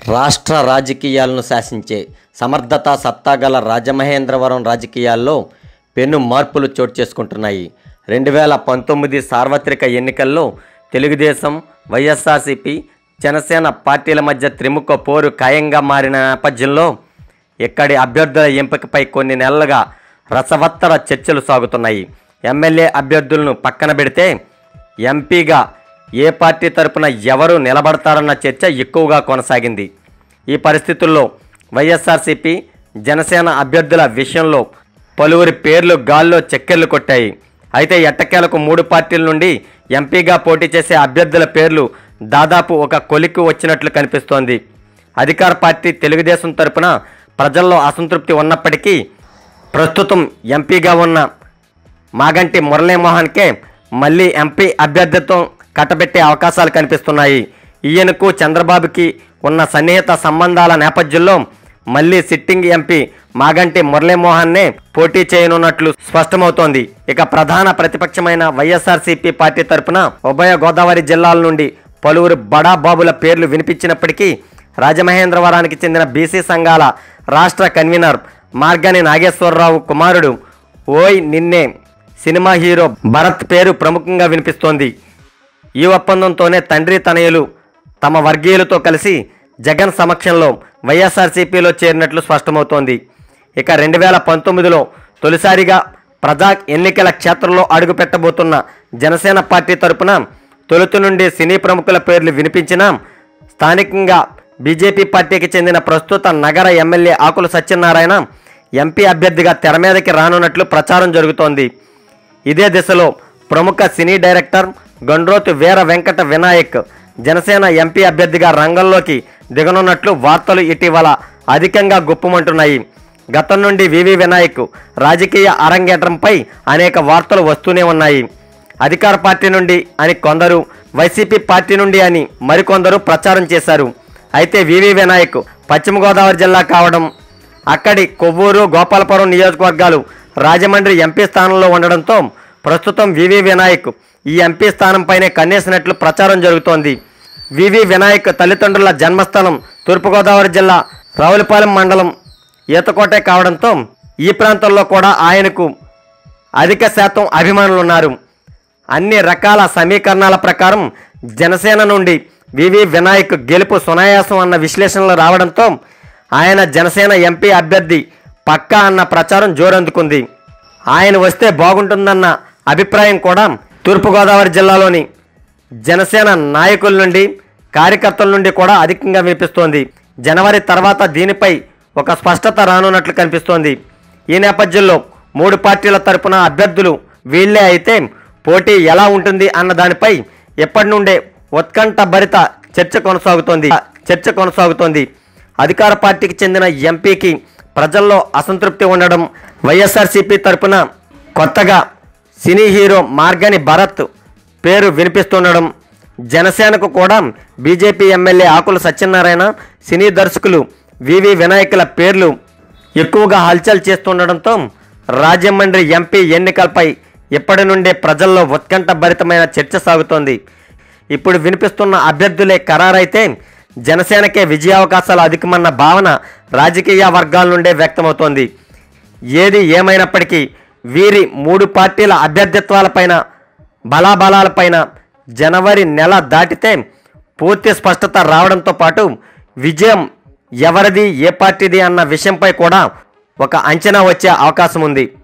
రాష్ట్ర రాజకీయాలను శాసించే సమర్థత సత్తాగల రాజమహేంద్రవరం రాజకీయాల్లో పెను మార్పులు చోటు చేసుకుంటున్నాయి రెండు వేల పంతొమ్మిది సార్వత్రిక ఎన్నికల్లో తెలుగుదేశం వైఎస్ఆర్సీపీ జనసేన పార్టీల మధ్య త్రిముఖ పోరు ఖాయంగా మారిన నేపథ్యంలో ఇక్కడి అభ్యర్థుల ఎంపికపై కొన్ని నెలలుగా రసవత్తర చర్చలు సాగుతున్నాయి ఎమ్మెల్యే అభ్యర్థులను పక్కన పెడితే ఎంపీగా ఏ పార్టీ తరపున ఎవరు నిలబడతారన్న చర్చ ఎక్కువగా కొనసాగింది ఈ పరిస్థితుల్లో వైఎస్ఆర్సీపీ జనసేన అభ్యర్థుల విషయంలో పలువురి పేర్లు గాల్లో చక్కెర్లు కొట్టాయి అయితే ఎట్టకేలకు మూడు పార్టీల నుండి ఎంపీగా పోటీ చేసే అభ్యర్థుల పేర్లు దాదాపు ఒక కొలిక్కి వచ్చినట్లు కనిపిస్తోంది అధికార పార్టీ తెలుగుదేశం తరపున ప్రజల్లో అసంతృప్తి ఉన్నప్పటికీ ప్రస్తుతం ఎంపీగా ఉన్న మాగంటి మురళీమోహన్కే మళ్ళీ ఎంపీ అభ్యర్థిత్వం కట్టబెట్టే అవకాశాలు కనిపిస్తున్నాయి ఈయనకు చంద్రబాబుకి ఉన్న సన్నిహిత సంబంధాల నేపథ్యంలో మళ్ళీ సిట్టింగ్ ఎంపీ మాగంటి మురళీమోహన్నే పోటీ చేయనున్నట్లు స్పష్టమవుతోంది ఇక ప్రధాన ప్రతిపక్షమైన వైఎస్ఆర్సీపీ పార్టీ తరపున ఉభయ గోదావరి జిల్లాల నుండి పలువురు బడా బాబుల పేర్లు వినిపించినప్పటికీ రాజమహేంద్రవరానికి చెందిన బీసీ సంఘాల రాష్ట్ర కన్వీనర్ మార్గని నాగేశ్వరరావు కుమారుడు ఓయ్ నిన్నే సినిమా హీరో భరత్ పేరు ప్రముఖంగా వినిపిస్తోంది ఈ ఒప్పందంతోనే తండ్రి తనయులు తమ వర్గీయులతో కలిసి జగన్ సమక్షంలో వైఎస్ఆర్సీపీలో చేరినట్లు స్పష్టమవుతోంది ఇక రెండు వేల పంతొమ్మిదిలో తొలిసారిగా ప్రజా ఎన్నికల క్షేత్రంలో అడుగుపెట్టబోతున్న జనసేన పార్టీ తరపున తొలుత నుండి సినీ ప్రముఖుల పేర్లు వినిపించినా స్థానికంగా బీజేపీ పార్టీకి చెందిన ప్రస్తుత నగర ఎమ్మెల్యే ఆకుల సత్యనారాయణ ఎంపీ అభ్యర్థిగా తెర మీదకి రానున్నట్లు ప్రచారం జరుగుతోంది ఇదే దిశలో ప్రముఖ cine director Gandrothu Veera Venkata Vinayak Janasena MP అభ్యర్థిగా రంగంలోకి దిగనున్నట్లు వార్తలు ఇటీవల అధికంగా గుప్పమంటున్నాయి గతం నుండి వివి వినాయక్ రాజకీయ అరంగేట్రంపై అనేక వార్తలు వస్తూనే ఉన్నాయి అధికార పార్టీ నుండి అని కొందరు వైసీపీ పార్టీ నుండి అని మరికొందరు ప్రచారం చేశారు అయితే వివి వినాయక్ పశ్చిమ గోదావరి జిల్లా కావడం అక్కడి కొవ్వూరు గోపాలపురం నియోజకవర్గాలు రాజమండ్రి ఎంపీ స్థానంలో ఉండడంతో ప్రస్తుతం వివి వినాయక్ ఈ ఎంపీ స్థానంపైనే కన్నేసినట్లు ప్రచారం జరుగుతోంది వివి వినాయక్ తల్లిదండ్రుల జన్మస్థలం తూర్పుగోదావరి జిల్లా రావులపాలెం మండలం ఈతకోటే కావడంతో ఈ ప్రాంతంలో కూడా ఆయనకు అధిక శాతం అభిమానులు ఉన్నారు అన్ని రకాల సమీకరణాల ప్రకారం జనసేన నుండి వివి వినాయక్ గెలుపు సునాయాసం అన్న విశ్లేషణలు రావడంతో ఆయన జనసేన ఎంపీ అభ్యర్థి పక్కా అన్న ప్రచారం జోరందుకుంది ఆయన వస్తే బాగుంటుందన్న అభిప్రాయం కూడా తూర్పుగోదావరి జిల్లాలోని జనసేన నాయకుల నుండి కార్యకర్తల నుండి కూడా అధికంగా వినిపిస్తోంది జనవరి తర్వాత దీనిపై ఒక స్పష్టత రానున్నట్లు కనిపిస్తోంది ఈ నేపథ్యంలో మూడు పార్టీల తరపున అభ్యర్థులు వీళ్లే అయితే పోటీ ఎలా ఉంటుంది అన్న దానిపై ఎప్పటి నుండే ఉత్కంఠ భరిత చర్చ కొనసాగుతోంది చర్చ కొనసాగుతోంది అధికార పార్టీకి చెందిన ఎంపీకి ప్రజల్లో అసంతృప్తి ఉండడం వైఎస్ఆర్సీపీ తరపున కొత్తగా సినీ హీరో మార్గని భరత్ పేరు వినిపిస్తుండడం జనసేనకు కూడా BJP MLA Akula Satyanarayana cine దర్శకులు వివి వినాయకుల పేర్లు ఎక్కువగా హల్చల్ చేస్తుండడంతో రాజమండ్రి ఎంపీ ఎన్నికలపై ఇప్పటి నుండే ప్రజల్లో ఉత్కంఠ భరితమైన చర్చ సాగుతోంది ఇప్పుడు వినిపిస్తున్న అభ్యర్థులే ఖరారైతే జనసేనకే విజయావకాశాలు అధికమన్న భావన రాజకీయ వర్గాల నుండే వ్యక్తమవుతోంది ఏది ఏమైనప్పటికీ వీరి మూడు పార్టీల అభ్యర్థిత్వాలపైన బలాబలాలపైన జనవరి నెల దాటితే పూర్తి స్పష్టత రావడంతో పాటు విజయం ఎవరిది ఏ పార్టీది అన్న విషయంపై కూడా ఒక అంచనా వచ్చే అవకాశం ఉంది